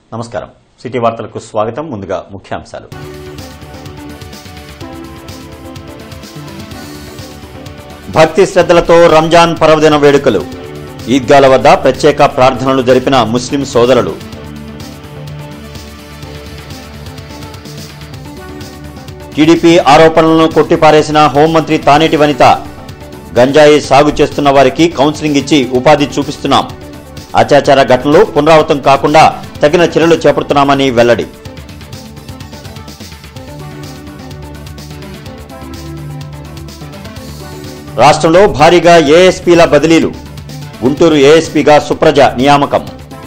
నమస్కారం సిటీ వార్తలకు స్వాగతం ముందుగా ముఖ్యాంశాలు భక్తి శ్రద్ధలతో రంజాన్ పర్వదిన వేడుకలు ఈద్గాల వద్ద ప్రత్యేక ప్రార్థనలు జరిపిన ముస్లిం సోదరులు టీడీపీ ఆరోపణలను కొట్టిపారేసిన హోంమంత్రి తానేటి వనిత గంజాయి సాగు చేస్తున్న వారికి కౌన్సిలింగ్ ఇచ్చి ఉపాధి చూపిస్తున్నాం అత్యాచార ఘటనలు పునరావృతం కాకుండా తగిన చర్యలు చేపడుతున్నామని వెల్లడి రాష్ట్రంలో భారీగా ఏఎస్పీల బదిలీలు గుంటూరు ఏఎస్పీగా సుప్రజ నియామకం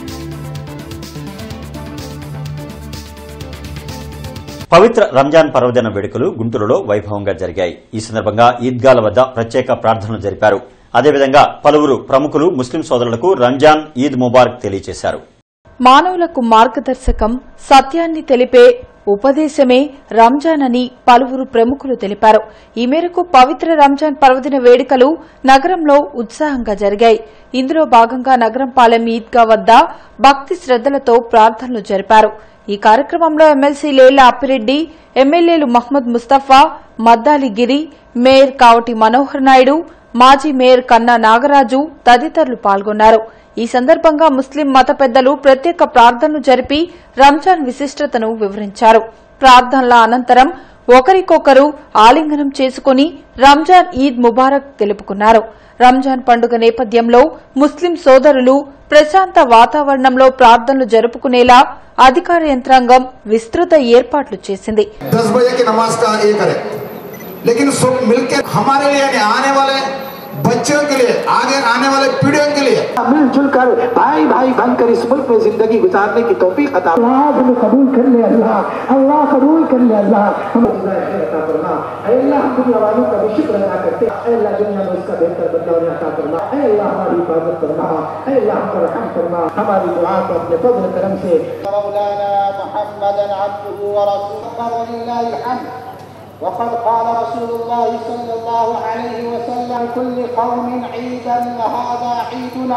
పవిత్ర రంజాన్ పర్వదిన వేడుకలు గుంటూరులో వైభవంగా జరిగాయి ఈ సందర్భంగా ఈద్గాల వద్ద ప్రత్యేక ప్రార్థనలు జరిపారు అదేవిధంగా పలువురు ప్రముఖులు ముస్లిం సోదరులకు రంజాన్ ఈద్ ముబారక్ తెలియజేశారు మానవులకు మార్గదర్శకం సత్యాన్ని తెలిపే ఉపదేశమే రంజాన్ అని పలువురు ప్రముఖులు తెలిపారు ఈ మేరకు పవిత్ర రంజాన్ పర్వదిన వేడుకలు నగరంలో ఉత్సాహంగా జరిగాయి ఇందులో భాగంగా నగరం పాలెం ఈద్గా వద్ద భక్తి శ్రద్దలతో ప్రార్థనలు జరిపారు ఈ కార్యక్రమంలో ఎమ్మెల్సీ లేళ్ల అప్పిరెడ్డి ఎమ్మెల్యేలు మహ్మద్ ముస్తఫా మద్దాలి గిరి మేయర్ కావటి మనోహర్ నాయుడు మాజీ మేయర్ కన్నా నాగరాజు తదితరులు పాల్గొన్నారు ఈ సందర్భంగా ముస్లిం మత పెద్దలు ప్రత్యేక ప్రార్థనలు జరిపి రంజాన్ విశిష్టతను వివరించారు ప్రార్థనల అనంతరం ఒకరికొకరు ఆలింగనం చేసుకుని రంజాన్ ఈద్ ముబారక్ తెలుపుకున్నారు రంజాన్ పండుగ నేపథ్యంలో ముస్లిం సోదరులు ప్రశాంత వాతావరణంలో ప్రార్థనలు జరుపుకునేలా అధికార యంత్రాంగం విస్తృత ఏర్పాట్లు చేసింది दस बजे की नमाज का ये करें लेकिन सब मिलकर हमारे लिए यानी आने वाले बच्चों के लिए आगे आने वाले पीढ़ियों के लिए मिलजुल कर भाई भाई बनकर इस मुल्क में जिंदगी गुजारने की तौफीक अता अल्लाह हमें कबूल कर ले अल्लाह अल्लाह कबूल कर ले अल्लाह हम अता फरमा ऐ अल्लाह हम दुनिया वालों का भी शुक्र अदा करते हैं ऐ अल्लाह दुनिया में उसका बेहतर बदला उन्हें अता फरमा ऐ अल्लाह हमारी हिफाजत फरमा ऐ अल्लाह हम पर रहम फरमा हमारी दुआ को अपने फजल करम से مولانا محمدا عبده ورسوله ولله الحمد وقد قال رسول الله صلى الله عليه وسلم كل قوم عيدا وهذا عيدنا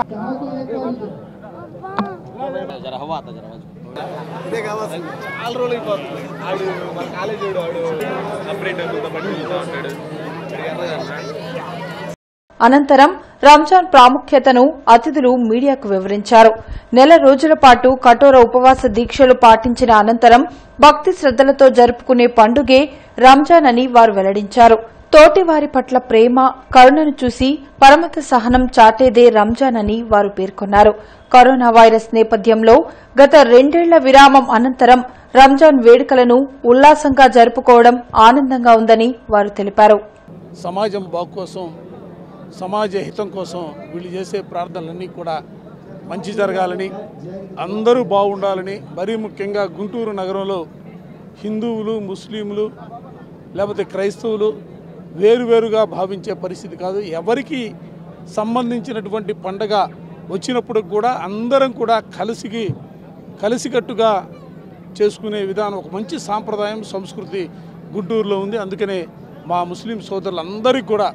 అనంతరం రంజాన్ ప్రాముఖ్యతను అతిథులు మీడియాకు వివరించారు నెల రోజుల పాటు కఠోర ఉపవాస దీక్షలు పాటించిన అనంతరం భక్తి శ్రద్దలతో జరుపుకునే పండుగే రంజాన్ అని వారు వెల్లడించారు తోటివారి పట్ల ప్రేమ కరుణను చూసి పరమత సహనం చాటేదే రంజాన్ అని వారు పేర్కొన్నారు కరోనా వైరస్ నేపథ్యంలో గత రెండేళ్ల విరామం అనంతరం రంజాన్ వేడుకలను ఉల్లాసంగా జరుపుకోవడం ఆనందంగా ఉందని వారు తెలిపారు సమాజం బాగు కోసం సమాజ హితం కోసం వీళ్ళు చేసే ప్రార్థనలన్నీ కూడా మంచి జరగాలని అందరూ బాగుండాలని మరీ ముఖ్యంగా గుంటూరు నగరంలో హిందువులు ముస్లింలు లేకపోతే క్రైస్తవులు వేరువేరుగా భావించే పరిస్థితి కాదు ఎవరికి సంబంధించినటువంటి పండగ వచ్చినప్పుడు కూడా అందరం కూడా కలిసికి కలిసికట్టుగా చేసుకునే విధానం ఒక మంచి సాంప్రదాయం సంస్కృతి గుంటూరులో ఉంది అందుకనే మా ముస్లిం సోదరులందరికీ కూడా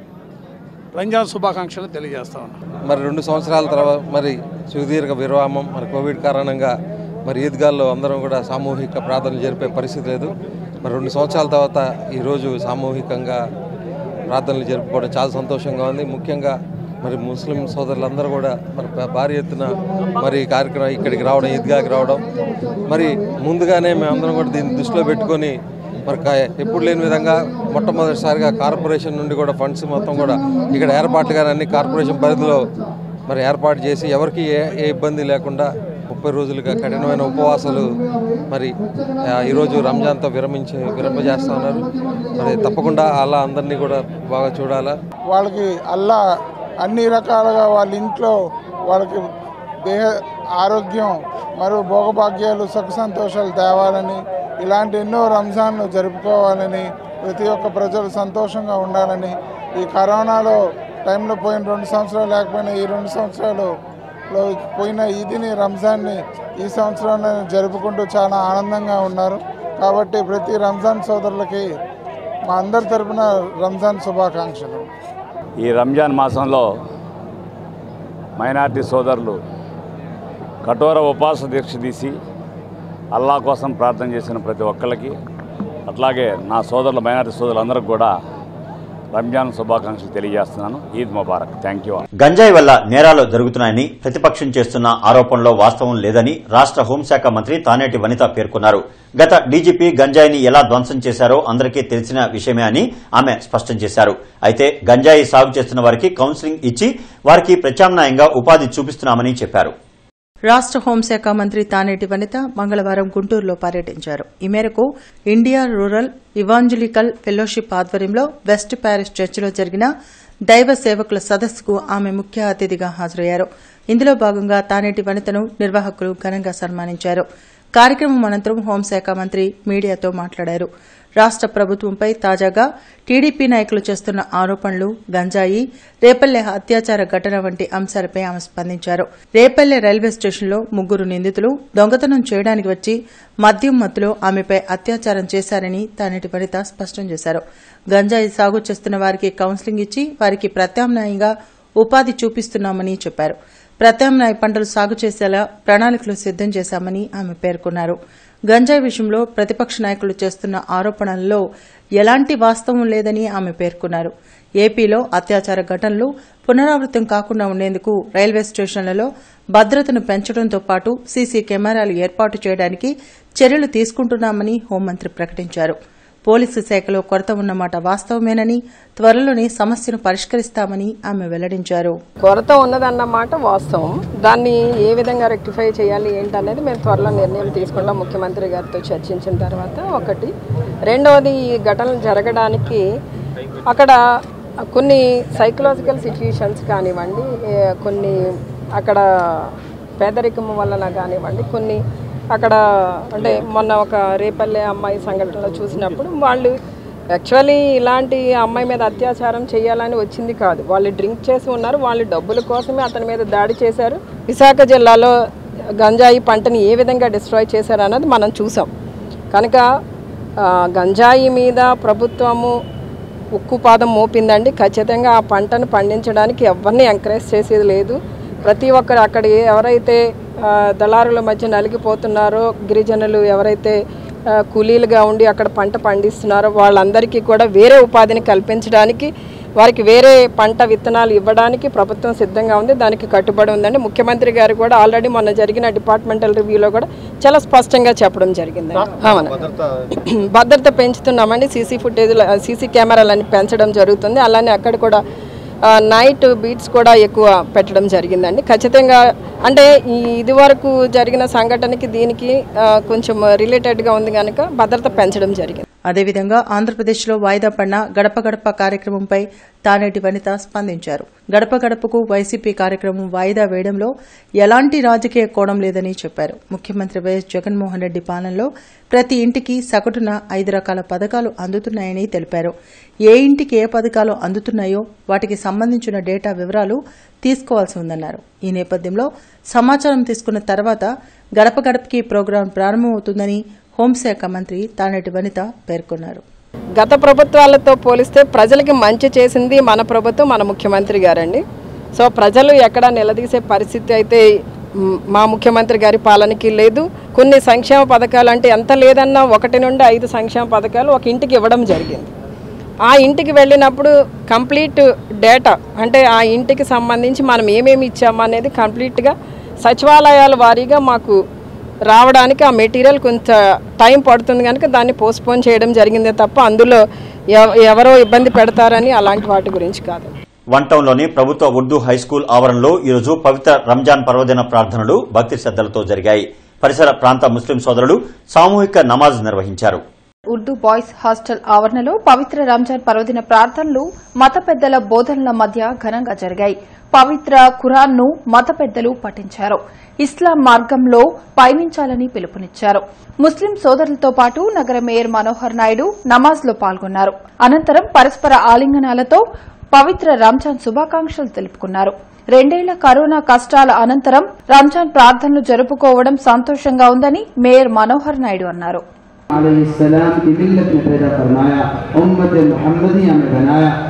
రంజాన్ శుభాకాంక్షలు తెలియజేస్తా ఉన్నాను మరి రెండు సంవత్సరాల తర్వాత మరి సుదీర్ఘ విరామం మరి కోవిడ్ కారణంగా మరి ఈద్గాల్లో అందరం కూడా సామూహిక ప్రార్థనలు జరిపే పరిస్థితి లేదు మరి రెండు సంవత్సరాల తర్వాత ఈరోజు సామూహికంగా ప్రార్థనలు జరుపుకోవడం చాలా సంతోషంగా ఉంది ముఖ్యంగా మరి ముస్లిం సోదరులందరూ కూడా మరి భా- భారీ ఎత్తున మరి ఈ కార్యక్రమం ఇక్కడికి రావడం ఈద్గాకి రావడం మరి ముందుగానే మేమందరం కూడా దీన్ని దృష్టిలో పెట్టుకొని మరి కా- ఎప్పుడు లేని విధంగా మొట్టమొదటిసారిగా కార్పొరేషన్ నుండి కూడా ఫండ్స్ మొత్తం కూడా ఇక్కడ ఏర్పాట్లు కానీ అన్ని కార్పొరేషన్ పరిధిలో మరి ఏర్పాటు చేసి ఎవరికి ఏ ఏ ఇబ్బంది లేకుండా ముప్పై రోజులుగా కఠినమైన ఉపవాసాలు మరి ఆ, ఈరోజు రంజాన్తో విరమించి విరమించేస్తా ఉన్నారు మరి తప్పకుండా అలా అందరినీ కూడా బాగా చూడాలా వాళ్ళకి అల్లా అన్ని రకాలుగా వాళ్ళ ఇంట్లో వాళ్ళకి దేహ ఆరోగ్యం మరియు భోగభాగ్యాలు సుఖ సంతోషాలు తేవాలని ఇలాంటి ఎన్నో రంజాన్లు జరుపుకోవాలని ప్రతి ఒక్క ప్రజలు సంతోషంగా ఉండాలని ఈ కరోనాలో టైంలో పోయిన రెండు సంవత్సరాలు లేకపోయినా ఈ రెండు సంవత్సరాలు లో పోయిన ఈదిని రంజాన్ని ఈ సంవత్సరంలో జరుపుకుంటూ చాలా ఆనందంగా ఉన్నారు కాబట్టి ప్రతి రంజాన్ సోదరులకి మా అందరి తరపున రంజాన్ శుభాకాంక్షలు ఈ రంజాన్ మాసంలో మైనార్టీ సోదరులు కఠోర ఉపవాస దీక్ష తీసి అల్లా కోసం ప్రార్థన చేసిన ప్రతి ఒక్కళ్ళకి అట్లాగే నా సోదరుల మైనారిటీ సోదరులందరికీ కూడా రంజాన్ శుభాకాంక్షలు తెలియజేస్తున్నాను ఈద్ ముబారక్ థ్యాంక్ యూ గంజాయి వల్ల నేరాలు జరుగుతున్నాయని ప్రతిపక్షం చేస్తున్న ఆరోపణలో వాస్తవం లేదని రాష్ట్ర హోంశాఖ మంత్రి తానేటి వనిత పేర్కొన్నారు గత డీజీపీ గంజాయిని ఎలా ధ్వంసం చేశారో అందరికీ తెలిసిన విషయమే అని ఆమె స్పష్టం చేశారు అయితే గంజాయి సాగు చేస్తున్న వారికి కౌన్సిలింగ్ ఇచ్చి వారికి ప్రత్యామ్నాయంగా ఉపాధి చూపిస్తున్నామని చెప్పారు రాష్ట్ర హోంశాఖ మంత్రి తానేటి వనిత మంగళవారం గుంటూరులో పర్యటించారు ఈ మేరకు ఇండియా రూరల్ ఇవాంజలికల్ ఫెలోషిప్ ఆధ్వర్యంలో వెస్ట్ ప్యారిస్ చర్చిలో జరిగిన దైవ సేవకుల సదస్సుకు ఆమె ముఖ్య అతిథిగా హాజరయ్యారు ఇందులో భాగంగా తానేటి వనితను నిర్వాహకులు ఘనంగా సన్మానించారు కార్యక్రమం అనంతరం హోంశాఖ మంత్రి మీడియాతో మాట్లాడారు రాష్ట్ర ప్రభుత్వంపై తాజాగా టీడీపీ నాయకులు చేస్తున్న ఆరోపణలు గంజాయి రేపల్లె అత్యాచార ఘటన వంటి అంశాలపై ఆమె స్పందించారు రేపల్లె రైల్వే స్టేషన్లో ముగ్గురు నిందితులు దొంగతనం చేయడానికి వచ్చి మద్యం మత్తులో ఆమెపై అత్యాచారం చేశారని తానేటి వనిత స్పష్టం చేశారు గంజాయి సాగు చేస్తున్న వారికి కౌన్సిలింగ్ ఇచ్చి వారికి ప్రత్యామ్నాయంగా ఉపాధి చూపిస్తున్నామని చెప్పారు ప్రత్యామ్నాయ పంటలు సాగు చేసేలా ప్రణాళికలు సిద్దం చేశామని ఆమె పేర్కొన్నారు గంజాయి విషయంలో ప్రతిపక్ష నాయకులు చేస్తున్న ఆరోపణల్లో ఎలాంటి వాస్తవం లేదని ఆమె పేర్కొన్నారు ఏపీలో అత్యాచార ఘటనలు పునరావృతం కాకుండా ఉండేందుకు రైల్వే స్టేషన్లలో భద్రతను పెంచడంతో పాటు సీసీ కెమెరాలు ఏర్పాటు చేయడానికి చర్యలు తీసుకుంటున్నామని హోంమంత్రి ప్రకటించారు పోలీసు శాఖలో కొరత ఉన్నమాట వాస్తవమేనని త్వరలోనే సమస్యను పరిష్కరిస్తామని ఆమె వెల్లడించారు కొరత ఉన్నదన్నమాట వాస్తవం దాన్ని ఏ విధంగా రెక్టిఫై చేయాలి ఏంటనేది మేము త్వరలో నిర్ణయం తీసుకుంటాం ముఖ్యమంత్రి గారితో చర్చించిన తర్వాత ఒకటి రెండవది ఈ ఘటనలు జరగడానికి అక్కడ కొన్ని సైకలాజికల్ సిచ్యుయేషన్స్ కానివ్వండి ఏ, కొన్ని అక్కడ పేదరికం వలన కానివ్వండి కొన్ని అక్కడ అంటే మొన్న ఒక రేపల్లె అమ్మాయి సంఘటనలో చూసినప్పుడు వాళ్ళు యాక్చువల్లీ ఇలాంటి అమ్మాయి మీద అత్యాచారం చేయాలని వచ్చింది కాదు వాళ్ళు డ్రింక్ చేసి ఉన్నారు వాళ్ళు డబ్బుల కోసమే అతని మీద దాడి చేశారు విశాఖ జిల్లాలో గంజాయి పంటని ఏ విధంగా డిస్ట్రాయ్ చేశారు అన్నది మనం చూసాం కనుక ఆ, గంజాయి మీద ప్రభుత్వము ఉక్కుపాదం మోపిందండి ఖచ్చితంగా ఆ పంటను పండించడానికి ఎవరిని ఎంకరేజ్ చేసేది లేదు ప్రతి ఒక్కరు అక్కడ ఏ- ఎవరైతే ఆ, దళారుల మధ్య నలిగిపోతున్నారో గిరిజనులు ఎవరైతే ఆ, కూలీలుగా ఉండి అక్కడ పంట పండిస్తున్నారో వాళ్ళందరికీ కూడా వేరే ఉపాధిని కల్పించడానికి వారికి వేరే పంట విత్తనాలు ఇవ్వడానికి ప్రభుత్వం సిద్ధంగా ఉంది దానికి కట్టుబడి ఉందండి ముఖ్యమంత్రి గారు కూడా ఆల్రెడీ మొన్న జరిగిన డిపార్ట్మెంటల్ రివ్యూలో కూడా చాలా స్పష్టంగా చెప్పడం జరిగింది అవును భద్రత పెంచుతున్నామండి సీసీ ఫుటేజ్ సీసీ కెమెరాలని పెంచడం జరుగుతుంది అలానే అక్కడ కూడా ఆ, నైట్ బీట్స్ కూడా ఎక్కువ పెట్టడం జరిగిందండి ఖచ్చితంగా అంటే ఈ ఇది వరకు జరిగిన సంఘటనకి దీనికి ఆ, కొంచెం రిలేటెడ్గా ఉంది కనుక భద్రత పెంచడం జరిగింది అదేవిధంగా ఆంధ్రప్రదేశ్లో వాయిదా పడిన గడప గడప కార్యక్రమంపై తానేటి వనిత స్పందించారు గడప గడపకు వైసీపీ కార్యక్రమం వాయిదా వేయడంలో ఎలాంటి రాజకీయ కోణం లేదని చెప్పారు ముఖ్యమంత్రి వైఎస్ జగన్మోహన్ రెడ్డి పాలనలో ప్రతి ఇంటికి సగటున ఐదు రకాల పథకాలు అందుతున్నాయని తెలిపారు ఏ ఇంటికి ఏ పథకాలు అందుతున్నాయో వాటికి సంబంధించిన డేటా వివరాలు తీసుకోవాల్సి ఉందన్నారు ఈ నేపథ్యంలో సమాచారం తీసుకున్న తర్వాత గడప గడపకి ప్రోగ్రాం ప్రారంభమవుతుందని హోంశాఖ మంత్రి తానేటి వనిత పేర్కొన్నారు గత ప్రభుత్వాలతో పోలిస్తే ప్రజలకి మంచి చేసింది మన ప్రభుత్వం మన ముఖ్యమంత్రి గారండి సో ప్రజలు ఎక్కడ నిలదీసే పరిస్థితి అయితే మ్, మా ముఖ్యమంత్రి గారి పాలనకి లేదు కొన్ని సంక్షేమ పథకాలు అంటే ఎంత లేదన్నా ఒకటి నుండి ఐదు సంక్షేమ పథకాలు ఒక ఇంటికి ఇవ్వడం జరిగింది ఆ ఇంటికి వెళ్ళినప్పుడు కంప్లీట్ డేటా అంటే ఆ ఇంటికి సంబంధించి మనం ఏమేమి ఇచ్చామా అనేది కంప్లీట్గా సచివాలయాల వారీగా మాకు రావడానికి ఆ మెటీరియల్ కొంత టైం పడుతుంది కనుక దాన్ని పోస్ట్పోన్ చేయడం జరిగిందే తప్ప అందులో ఎవ- ఎవరో ఇబ్బంది పెడతారని అలాంటి వాటి గురించి కాదు వన్ టౌన్లోని ప్రభుత్వ ఉర్దూ హైస్కూల్ ఆవరణలో ఈరోజు పవిత్ర రంజాన్ పర్వదిన ప్రార్థనలు భక్తి శ్రద్దలతో జరిగాయి పరిసర ప్రాంత ముస్లిం సోదరులు సామూహిక నమాజ్ నిర్వహించారు ఉర్దూ బాయ్స్ హాస్టల్ ఆవరణలో పవిత్ర రంజాన్ పర్వదిన ప్రార్థనలు మత పెద్దల బోధనల మధ్య ఘనంగా జరిగాయి పవిత్ర ఖురాన్ను మత పెద్దలు పఠించారు ఇస్లాం మార్గంలో పయనించాలని పిలుపునిచ్చారు ముస్లిం సోదరులతో పాటు నగర మేయర్ మనోహర్ నాయుడు నమాజ్లో పాల్గొన్నారు అనంతరం పరస్పర ఆలింగనాలతో పవిత్ర రంజాన్ శుభాకాంక్షలు తెలుపుకున్నారు రెండేళ్ల కరోనా కష్టాల అనంతరం రంజాన్ ప్రార్థనలు జరుపుకోవడం సంతోషంగా ఉందని మేయర్ మనోహర్ నాయుడు అన్నారు अलैहिस्सलाम की मिल्लत में पैदा फरमाया उम्मत मोहम्मदिया में बनाया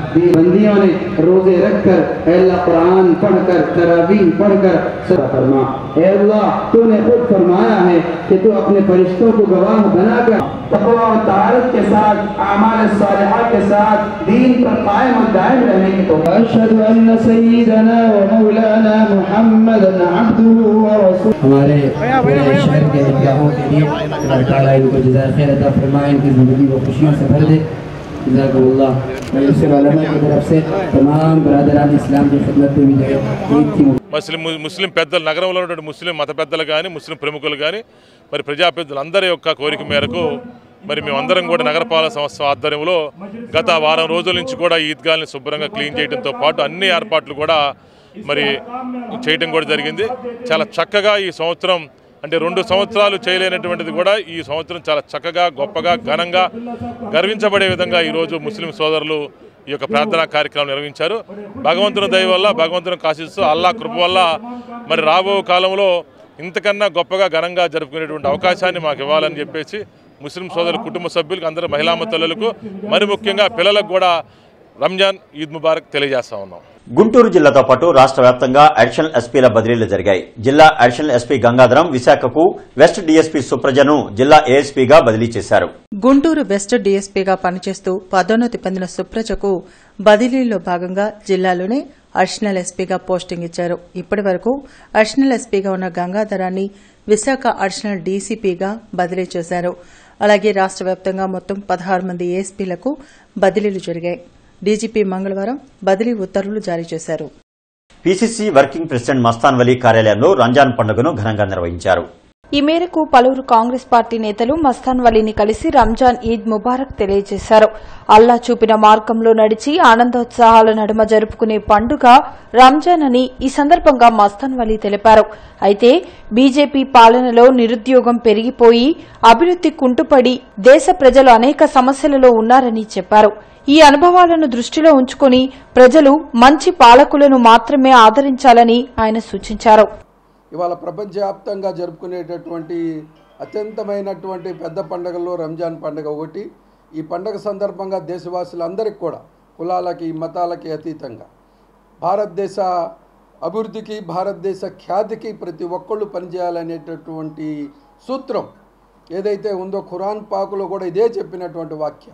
दी बंदियों ने रोजे रखकर ए अल्लाह कुरान पढ़कर तरावीह पढ़कर सदा फरमा ए अल्लाह तूने खुद फरमाया है कि तू अपने फरिश्तों को गवाह बनाकर तकवा और तारत के साथ अमाल सालिहा के साथ दीन पर कायम और दायम रहने की तो अशहदु अन्न सय्यदना व मौलाना मुहम्मदन अब्दुहु व रसूल हमारे पूरे शहर के निगाहों के लिए अल्लाह ताला इनको जज़ाए खैर अता फरमाए इनकी ज़िंदगी को खुशियों से भर दे जज़ाकल्लाह मैं इससे वालमा की तरफ से तमाम बरदरान इस्लाम की खिदमत में भी जो है ईद की ముస్లిం ముస్లిం పెద్దలు నగరంలో ఉన్నటువంటి ముస్లిం మత పెద్దలు కానీ ముస్లిం ప్రముఖులు కానీ మరి ప్రజా పెద్దలందరి యొక్క కోరిక మేరకు మరి మేమందరం కూడా నగరపాలక సంస్థ ఆధ్వర్యంలో గత వారం రోజుల నుంచి కూడా ఈద్గాల్ని శుభ్రంగా క్లీన్ చేయడంతో పాటు అన్ని ఏర్పాట్లు కూడా మరి చేయడం కూడా జరిగింది చాలా చక్కగా ఈ సంవత్సరం అంటే రెండు సంవత్సరాలు చేయలేనటువంటిది కూడా ఈ సంవత్సరం చాలా చక్కగా గొప్పగా ఘనంగా గర్వించబడే విధంగా ఈరోజు ముస్లిం సోదరులు ఈ యొక్క ప్రార్థనా కార్యక్రమం నిర్వహించారు భగవంతుని దయ వల్ల భగవంతుని కాశిస్తూ అల్లా కృప వల్ల మరి రాబో కాలంలో ఇంతకన్నా గొప్పగా ఘనంగా జరుపుకునేటువంటి అవకాశాన్ని మాకు ఇవ్వాలని చెప్పేసి ముస్లిం సోదరుల కుటుంబ సభ్యులకు అందరూ మహిళా తల్లులకు మరి ముఖ్యంగా పిల్లలకు కూడా రంజాన్ ఈద్ ముబారక్ తెలియజేస్తా ఉన్నాం గుంటూరు జిల్లాతో పాటు రాష్ట్ర వ్యాప్తంగా అడిషనల్ ఎస్పీల బదిలీలు జరిగాయి జిల్లా అడిషనల్ ఎస్పీ గంగాధరం విశాఖకు వెస్ట్ డీఎస్పీ సుప్రజను జిల్లా ఏఎస్పీగా బదిలీ చేశారు గుంటూరు వెస్ట్ డీఎస్పీగా పనిచేస్తూ పదోన్నతి పొందిన సుప్రజకు బదిలీలో భాగంగా జిల్లాలోనే అడిషనల్ ఎస్పీగా పోస్టింగ్ ఇచ్చారు ఇప్పటి వరకు అడిషనల్ ఎస్పీగా ఉన్న గంగాధరాన్ని విశాఖ అడిషనల్ డీసీపీగా బదిలీ చేశారు అలాగే రాష్ట్ర వ్యాప్తంగా మొత్తం పదహారు మంది ఏఎస్పీలకు బదిలీలు జరిగాయి డీజీపీ మంగళవారం బదిలీ ఉత్తర్వులు జారీ చేశారు PCC working president Mastan Vali కార్యాలయంలో రంజాన్ పండుగను ఘనంగా నిర్వహించారు ఈ మేరకు పలువురు కాంగ్రెస్ పార్టీ నేతలు మస్తాన్ వలీని కలిసి రంజాన్ ఈద్ ముబారక్ తెలియజేశారు అల్లా చూపిన మార్గంలో నడిచి ఆనందోత్సాహాల నడుమ జరుపుకునే పండుగ రంజాన్ అని ఈ సందర్భంగా మస్తాన్ వలీ తెలిపారు అయితే బీజేపీ పాలనలో నిరుద్యోగం పెరిగిపోయి అభివృద్ది కుంటుపడి దేశ ప్రజలు అనేక సమస్యలలో ఉన్నారని చెప్పారు ఈ అనుభవాలను దృష్టిలో ఉంచుకుని ప్రజలు మంచి పాలకులను మాత్రమే ఆదరించాలని ఆయన సూచించారు ఇవాళ ప్రపంచవ్యాప్తంగా జరుపుకునేటటువంటి అత్యంతమైనటువంటి పెద్ద పండుగల్లో రంజాన్ పండుగ ఒకటి ఈ పండుగ సందర్భంగా దేశవాసులందరికీ కూడా కులాలకి మతాలకి అతీతంగా భారతదేశ అభివృద్ధికి భారతదేశ ఖ్యాతికి ప్రతి ఒక్కళ్ళు పనిచేయాలనేటటువంటి సూత్రం ఏదైతే ఉందో ఖురాన్ పాకులో కూడా ఇదే చెప్పినటువంటి వాక్య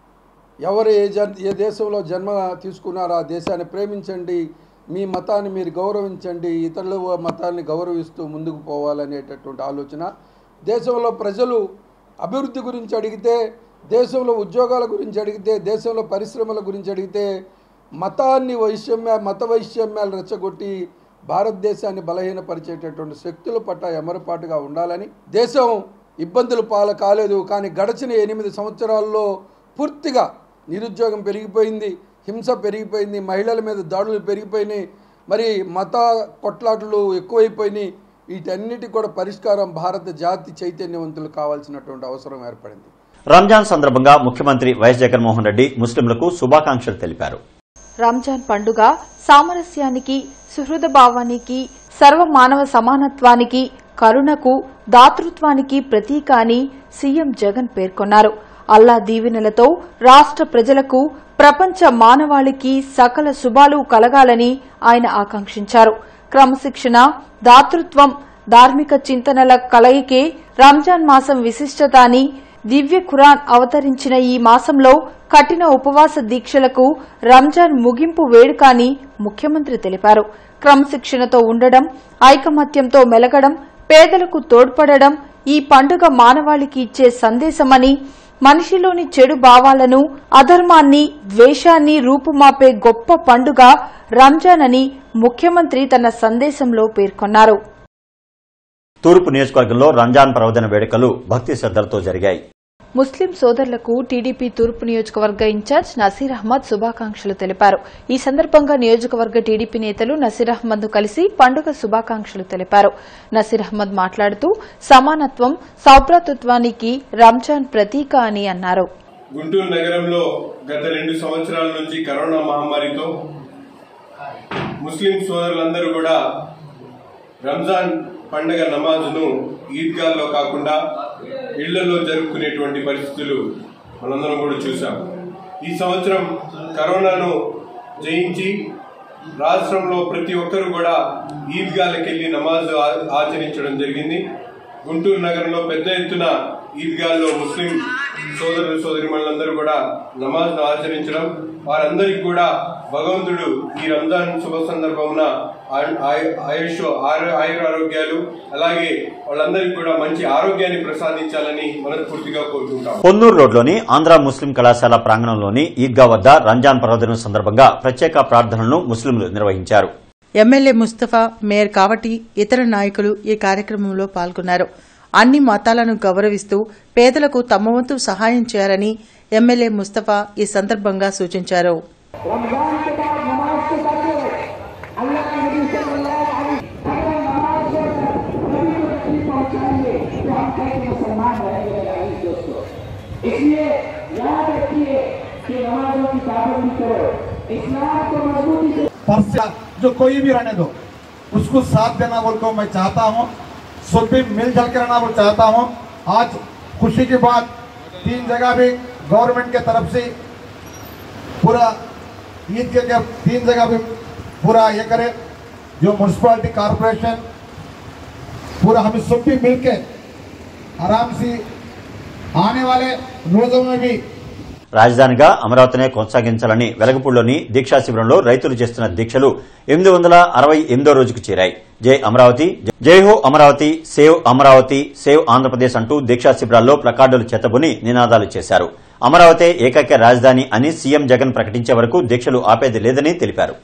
ఎవరు ఏ జన్ ఏ దేశంలో జన్మ తీసుకున్నారో ఆ దేశాన్ని ప్రేమించండి మీ మతాన్ని మీరు గౌరవించండి ఇతరుల మతాన్ని గౌరవిస్తూ ముందుకు పోవాలనేటటువంటి ఆలోచన దేశంలో ప్రజలు అభివృద్ధి గురించి అడిగితే దేశంలో ఉద్యోగాల గురించి అడిగితే దేశంలో పరిశ్రమల గురించి అడిగితే మతాన్ని వైషమ్య మత వైషమ్యాలు రెచ్చగొట్టి భారతదేశాన్ని బలహీనపరిచేటటువంటి శక్తుల పట్ల ఎమరపాటుగా ఉండాలని దేశం ఇబ్బందులు పాల కాలేదు కానీ గడిచిన ఎనిమిది సంవత్సరాల్లో పూర్తిగా నిరుద్యోగం పెరిగిపోయింది హింస పెరిగిపోయింది మహిళల మీద దాడులు పెరిగిపోయినాయి మరి మత కొట్లాటలు ఎక్కువైపోయినాయి వీటన్నిటి కూడా పరిష్కారం భారత జాతి చైతన్యవంతులు కావాల్సినటువంటి అవసరం ఏర్పడింది రంజాన్ సందర్భంగా ముఖ్యమంత్రి వైఎస్ జగన్మోహన్ రెడ్డి ముస్లింలకు శుభాకాంక్షలు తెలిపారు రంజాన్ పండుగ సామరస్యానికి సుహృద భావానికి సర్వ మానవ సమానత్వానికి కరుణకు దాతృత్వానికి ప్రతీక అని సీఎం జగన్ పేర్కొన్నారు అల్లా దీవెనలతో రాష్ట్ర ప్రజలకు ప్రపంచ మానవాళికి సకల శుభాలు కలగాలని ఆయన ఆకాంక్షించారు క్రమశిక్షణ దాతృత్వం ధార్మిక చింతనల కలయికే రంజాన్ మాసం విశిష్టత అని దివ్య ఖురాన్ అవతరించిన ఈ మాసంలో కఠిన ఉపవాస దీక్షలకు రంజాన్ ముగింపు వేడుక అని ముఖ్యమంత్రి తెలిపారు క్రమశిక్షణతో ఉండడం ఐకమత్యంతో మెలగడం పేదలకు తోడ్పడడం ఈ పండుగ మానవాళికి ఇచ్చే సందేశమని మనిషిలోని చెడు భావాలను అధర్మాన్ని ద్వేషాన్ని రూపుమాపే గొప్ప పండుగ రంజాన్ అని ముఖ్యమంత్రి తన సందేశంలో పేర్కొన్నారు తూర్పు నియోజకవర్గంలో రంజాన్ పర్వదిన వేడుకలు భక్తి శ్రద్దలతో జరిగాయి ముస్లిం సోదరులకు టీడీపీ తూర్పు నియోజకవర్గ ఇన్ఛార్జ్ నసీర్ అహ్మద్ శుభాకాంక్షలు తెలిపారు ఈ సందర్భంగా నియోజకవర్గ టీడీపీ నేతలు నసీర్ అహ్మద్ కలిసి పండుగ శుభాకాంక్షలు తెలిపారు నసీర్ అహ్మద్ మాట్లాడుతూ సమానత్వం సౌభ్రాతృత్వానికి రంజాన్ ప్రతీక అని అన్నారు గుంటూరు నగరంలో గత రెండు సంవత్సరాల నుంచి కరోనా మహమ్మారితో ముస్లిం సోదరులందరూ కూడా రంజాన్ పండగ నమాజును ఈద్గాల్లో కాకుండా ఇళ్లలో జరుపుకునేటువంటి పరిస్థితులు మనందరం కూడా చూసాం ఈ సంవత్సరం కరోనాను జయించి రాష్ట్రంలో ప్రతి ఒక్కరు కూడా ఈద్గాలకు వెళ్ళి నమాజ్ ఆ- ఆచరించడం జరిగింది గుంటూరు నగరంలో పెద్ద ఎత్తున ఈద్గాల్లో ముస్లిం సోదరులు సోదరిమణులందరూ కూడా నమాజ్ను ఆచరించడం వారందరికీ కూడా భగవంతుడు ఈ రంజాన్ శుభ సందర్భమున ఆయ- ఆయ- ఆయుష్ ఆరు ఆయుర ఆరోగ్యాలు అలాగే వాళ్ళందరికీ కూడా మంచి ఆరోగ్యాన్ని ప్రసాదించాలని మనస్ఫూర్తిగా కోరుకుంటాం పొన్నూరు రోడ్లోని ఆంధ్ర ముస్లిం కళాశాల ప్రాంగణంలోని ఈద్గా వద్ద రంజాన్ పర్వదినం సందర్భంగా ప్రత్యేక ప్రార్థనలను ముస్లింలు నిర్వహించారు ఎమ్మెల్యే ముస్తఫా మేయర్ కావటి ఇతర నాయకులు ఈ కార్యక్రమంలో పాల్గొన్నారు అన్ని మతాలను గౌరవిస్తూ పేదలకు తమ వంతు సహాయం చేయాలని ఎమ్మెల్యే ముస్తఫా ఈ సందర్భంగా సూచించారు रमजान के बाद नमाज के पहले अल्लाह के नबी सल्लल्लाहु अलैहि अगर नमाज से नबी को तकलीफ पहुंचाएंगे तो हम कैसे मुसलमान रहेंगे मेरे अजीज दोस्तों इसलिए याद रखिए कि नमाजों की पाबंदी करो इस्लाम को मजबूती से पर्स जो कोई भी रहने दो उसको साथ देना बोल को मैं चाहता हूँ सब भी मिलजुल के रहना बोल चाहता हूँ आज खुशी की बात तीन जगह भी गवर्नमेंट के तरफ से पूरा ईद के के तीन जगह भी पूरा ये करे जो म्यूनसिपालिटी कारपोरेशन पूरा हम सब भी मिल के आराम से आने वाले रोजों में भी రాజధానిగా అమరావతినే కొనసాగించాలని వెలగపూడిలోని దీక్షా శిబిరంలో రైతులు చేస్తున్న దీక్షలు ఎనిమిది వందల అరవై ఎనిమిదో రోజుకు చేరాయి జై అమరావతి జై హో అమరావతి సేవ్ అమరావతి సేవ్ ఆంధ్రప్రదేశ్ అంటూ దీక్షా శిబిరాల్లో ప్లకార్డులు చెత్తబుని నినాదాలు చేశారు అమరావతి ఏకైక రాజధాని అని సీఎం జగన్ ప్రకటించే వరకు దీక్షలు ఆపేది లేదని తెలిపారు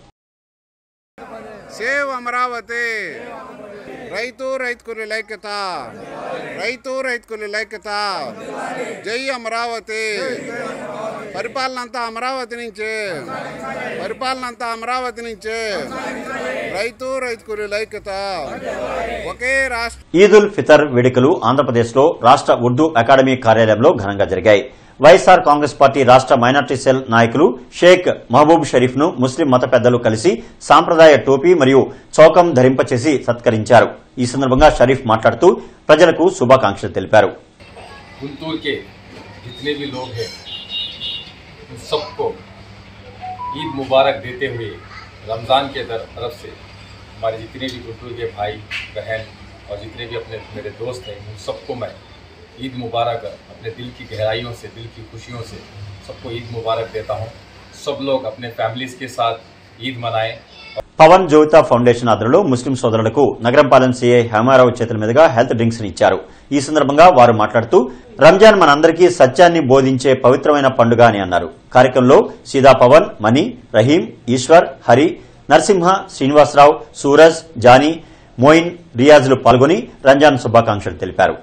సేవ్ అమరావతి రైతు రైతు కూలి లైక్యత రైతు రైతు కూలి లైక్యత జై అమరావతి పరిపాలన అంతా అమరావతి నుంచే పరిపాలన అంతా అమరావతి నుంచే రైతు రైతు కూలి లైక్యత ఒకే రాష్ట్ర ఈద్ ఉల్ ఫితర్ వేడుకలు ఆంధ్రప్రదేశ్లో రాష్ట ఉర్దూ అకాడమీ కార్యాలయంలో ఘనంగా జరిగాయి వైఎస్సార్ కాంగ్రెస్ పార్టీ రాష్ట మైనార్టీ సెల్ నాయకులు షేక్ మహబూబ్ షరీఫ్ ను ముస్లిం మత పెద్దలు కలిసి సాంప్రదాయ టోపీ మరియు చౌకం ధరింపచేసి సత్కరించారు ఈ సందర్భంగా షరీఫ్ మాట్లాడుతూ ప్రజలకు శుభాకాంక్షలు తెలిపారు गुंटूर के जितने भी लोग हैं उन सबको ईद मुबारक देते हुए रमज़ान के तर- तरफ से हमारे जितने भी गुंटूर के भाई बहन और जितने भी अपने मेरे दोस्त हैं उन सबको मैं ईद मुबारक अपने दिल की गहराइयों से दिल की खुशियों से सबको ईद मुबारक देता हूँ सब लोग अपने फैमिलीज़ के साथ ईद मनाएं పవన్ జ్యోత ఫౌండేషన్ ఆధ్వర్యంలో ముస్లిం సోదరులకు నగరంపాలెం సీఐ హేమారావు చేతుల మీదుగా హెల్త్ డ్రింక్స్ ని ఇచ్చారు ఈ సందర్భంగా వారు మాట్లాడుతూ రంజాన్ మనందరికీ సత్యాన్ని బోధించే పవిత్రమైన పండుగ అని అన్నారు కార్యక్రమంలో సీదా పవన్ మణి రహీం ఈశ్వర్ హరి నరసింహ శ్రీనివాసరావు సూరజ్ జానీ మోయిన్ రియాజ్లు పాల్గొని రంజాన్ శుభాకాంక్షలు తెలిపారు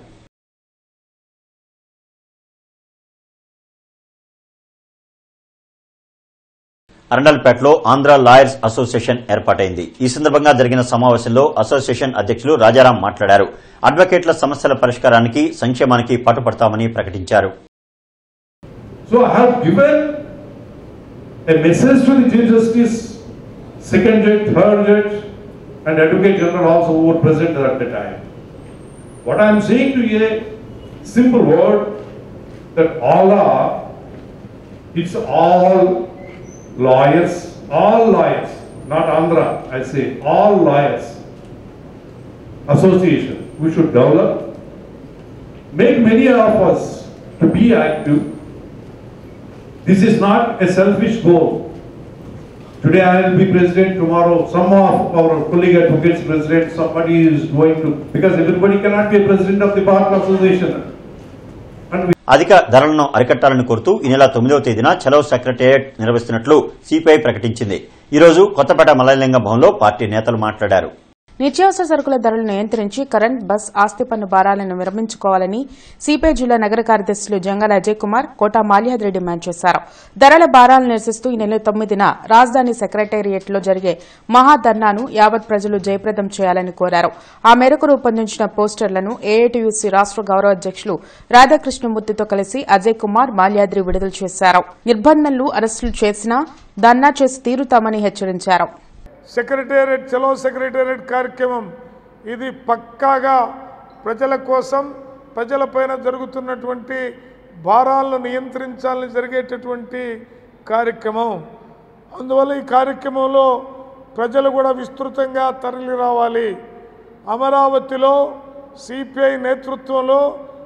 అరండల్పేటలో ఆంధ్ర లాయర్స్ అసోసియేషన్ ఏర్పాటైంది ఈ సందర్భంగా జరిగిన సమావేశంలో అసోసియేషన్ అధ్యక్షులు రాజారాం మాట్లాడారు అడ్వకేట్ల సమస్యల పరిష్కారానికి సంక్షేమానికి పాటుపడతామని ప్రకటించారు So I have given a message to the Chief Justice, second judge, third judge, and Advocate General also who were present at the time. What I am saying to you, a simple word, that Allah, it's all lawyers, all lawyers, not Andhra, I say, all lawyers, association, we should develop, make many of us to be active, this is not a selfish goal. Today I will be president, tomorrow some of our colleague advocates president, somebody is going to, because everybody cannot be a president of the bar association. అధిక ధరలను అరికట్టాలని కోరుతూ ఈ నెల తొమ్మిదవ తేదీన చలో secretariat నిర్వహిస్తున్నట్లు CPI ప్రకటించింది ఈ రోజు కొత్తపేట మలయలింగ భవన్లో పార్టీ నేతలు మాట్లాడారు నిత్యావసర సరుకుల ధరలు నియంత్రించి కరెంట్ బస్ ఆస్తి పన్ను భారాలను విరమించుకోవాలని సిపిఐ జిల్లా నగర కార్యదర్శులు జంగాల అజయ్ కుమార్ కోటా మాల్యాద్రి డిమాండ్ చేశారు ధరల భారాలను నిరసిస్తూ ఈ నెల తొమ్మిదిన రాజధాని సెక్రటేరియట్లో జరిగే మహాధర్నాను యావత్ ప్రజలు జయప్రదం చేయాలని కోరారు ఆ మేరకు రూపొందించిన పోస్టర్లను ఏఐటీయూసీ రాష్ట గౌరవ అధ్యక్షులు రాధాకృష్ణమూర్తితో కలిసి అజయ్ కుమార్ మాల్యాద్రి విడుదల చేశారు నిర్బంధనలు అరెస్టులు చేసినా ధర్నా చేసి తీరుతామని హెచ్చరించారు సెక్రటేరియట్ చలో సెక్రటేరియట్ కార్యక్రమం ఇది పక్కాగా ప్రజల కోసం ప్రజలపైన జరుగుతున్నటువంటి భారాలను నియంత్రించాలని జరిగేటటువంటి కార్యక్రమం అందువల్ల ఈ కార్యక్రమంలో ప్రజలు కూడా విస్తృతంగా తరలి రావాలి అమరావతిలో సిపిఐ నేతృత్వంలో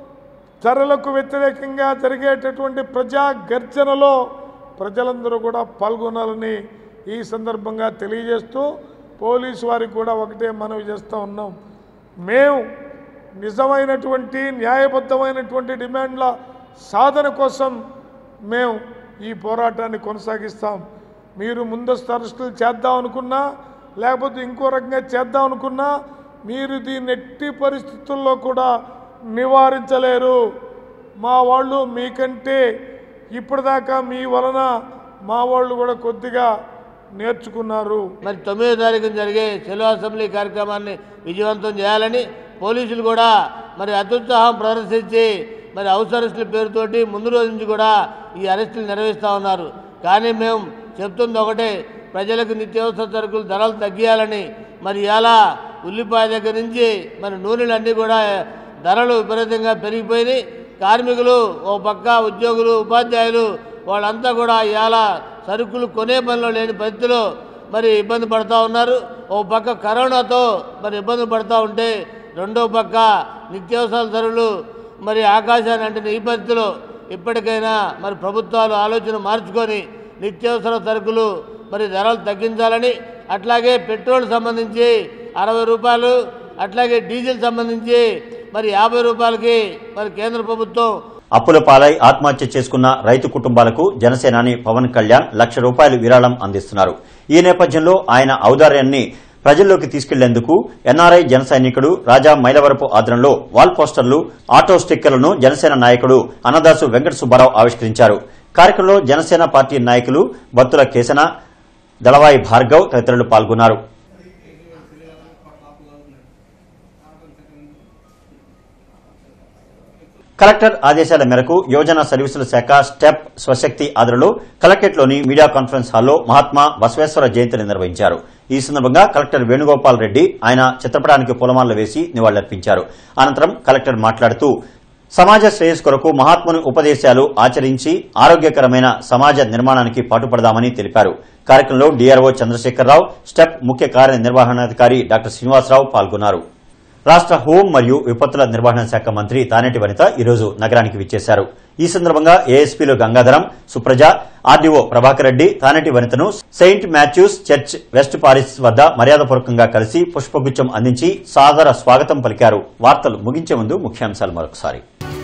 ధరలకు వ్యతిరేకంగా జరిగేటటువంటి ప్రజా గర్జనలో ప్రజలందరూ కూడా పాల్గొనాలని ఈ సందర్భంగా తెలియజేస్తూ పోలీసు వారికి కూడా ఒకటే మనవి చేస్తూ ఉన్నాం మేము నిజమైనటువంటి న్యాయబద్ధమైనటువంటి డిమాండ్ల సాధన కోసం మేము ఈ పోరాటాన్ని కొనసాగిస్తాం మీరు ముందస్తు అరెస్టులు చేద్దాం అనుకున్నా లేకపోతే ఇంకో రకంగా చేద్దాం అనుకున్నా మీరు దీన్ని ఎట్టి పరిస్థితుల్లో కూడా నివారించలేరు మా వాళ్ళు మీకంటే ఇప్పటిదాకా మీ వలన మా వాళ్ళు కూడా కొద్దిగా నేర్చుకున్నారు మరి తొమ్మిదో తారీఖున జరిగే సెలవు అసెంబ్లీ కార్యక్రమాన్ని విజయవంతం చేయాలని పోలీసులు కూడా మరి అత్యుత్సాహం ప్రదర్శించి మరి హౌస్ అరెస్టుల పేరుతోటి ముందు రోజు నుంచి కూడా ఈ అరెస్టులు నిర్వహిస్తూ ఉన్నారు కానీ మేము చెప్తుంది ఒకటే ప్రజలకు నిత్యావసర సరుకులు ధరలు తగ్గియాలని మరి ఇలా ఉల్లిపాయ దగ్గర నుంచి మరి నూనెలు అన్నీ కూడా ధరలు విపరీతంగా పెరిగిపోయినాయి కార్మికులు ఓ పక్క ఉద్యోగులు ఉపాధ్యాయులు వాళ్ళంతా కూడా ఇవాళ సరుకులు కొనే పనిలో లేని పరిస్థితిలో మరి ఇబ్బంది పడుతూ ఉన్నారు ఓ పక్క కరోనాతో మరి ఇబ్బంది పడుతూ ఉంటే రెండో పక్క నిత్యావసర ధరలు మరి ఆకాశాన్ని అంటే ఈ పరిస్థితిలో ఇప్పటికైనా మరి ప్రభుత్వాలు ఆలోచన మార్చుకొని నిత్యావసర సరుకులు మరి ధరలు తగ్గించాలని అట్లాగే పెట్రోల్ సంబంధించి అరవై రూపాయలు అట్లాగే డీజిల్ సంబంధించి మరి యాభై రూపాయలకి మరి కేంద్ర ప్రభుత్వం అప్పుల పాలై ఆత్మహత్య చేసుకున్న రైతు కుటుంబాలకు జనసేనాని పవన్ కళ్యాణ్ లక్ష రూపాయలు విరాళం అందిస్తున్నారు ఈ నేపథ్యంలో ఆయన ఔదార్యాన్ని ప్రజల్లోకి తీసుకెళ్లేందుకు ఎన్ఆర్ఐ జన సైనికుడు రాజా మైలవరపు ఆధ్వర్యంలో వాల్ పోస్టర్లు ఆటో స్టిక్కర్లను జనసేన నాయకుడు అన్నదాసు వెంకట సుబ్బారావు ఆవిష్కరించారు కార్యక్రమంలో జనసేన పార్టీ నాయకులు బత్తుల కేసన దళవాయి భార్గవ్ తదితరులు పాల్గొన్నారు కలెక్టర్ ఆదేశాల మేరకు యోజన సర్వీసుల శాఖ స్టెప్ స్వశక్తి ఆధ్వర్యంలో కలెక్టరేట్లోని మీడియా కాన్ఫరెన్స్ హాల్లో మహాత్మా బసవేశ్వర జయంతిని నిర్వహించారు ఈ సందర్భంగా కలెక్టర్ వేణుగోపాల్ రెడ్డి ఆయన చిత్రపటానికి పూలమాలలు వేసి నివాళులర్పించారు అనంతరం కలెక్టర్ మాట్లాడుతూ సమాజ శ్రేయస్ కొరకు మహాత్ముని ఉపదేశాలు ఆచరించి ఆరోగ్యకరమైన సమాజ నిర్మాణానికి పాటుపడదామని తెలిపారు కార్యక్రమంలో డీఆర్ఓ చంద్రశేఖరరావు స్టెప్ ముఖ్య కార్యనిర్వహణాధికారి డాక్టర్ శ్రీనివాసరావు పాల్గొన్నారు రాష్ట హోం మరియు విపత్తుల నిర్వహణ శాఖ మంత్రి తానేటి వనిత ఈరోజు నగరానికి విచ్చేశారు ఈ సందర్భంగా ఏఎస్పీలు గంగాధరం సుప్రజ ఆర్డీఓ ప్రభాకర్ రెడ్డి తానేటి వనితను Saint Matthew's church West Paris వద్ద మర్యాదపూర్వకంగా కలిసి పుష్పగుచ్చం అందించి సాదర స్వాగతం పలికారు వార్తలు ముగించే ముందు ముఖ్యాంశాలు మరొకసారి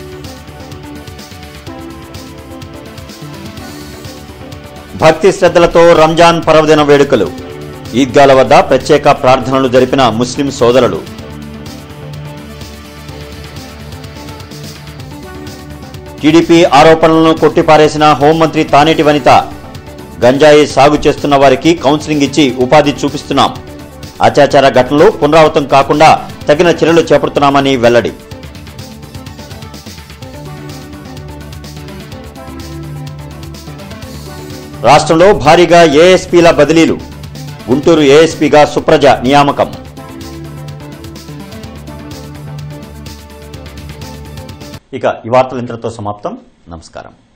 భక్తి శ్రద్దలతో రంజాన్ పర్వదిన వేడుకలు ఈద్గాల వద్ద ప్రత్యేక ప్రార్థనలు జరిపిన ముస్లిం సోదరులు టీడీపీ ఆరోపణలను కొట్టిపారేసిన హోంమంత్రి తానేటి వనిత గంజాయి సాగు చేస్తున్న వారికి కౌన్సిలింగ్ ఇచ్చి ఉపాధి చూపిస్తున్నాం అత్యాచార ఘటనలు పునరావృతం కాకుండా తగిన చర్యలు చేపడుతున్నామని వెల్లడి రాష్ట్రంలో భారీగా ఏఎస్పీల బదిలీలు గుంటూరు ఏఎస్పీగా సుప్రజ నియామకం ఇక ఈ వార్తలు ఇంతటితో సమాప్తం నమస్కారం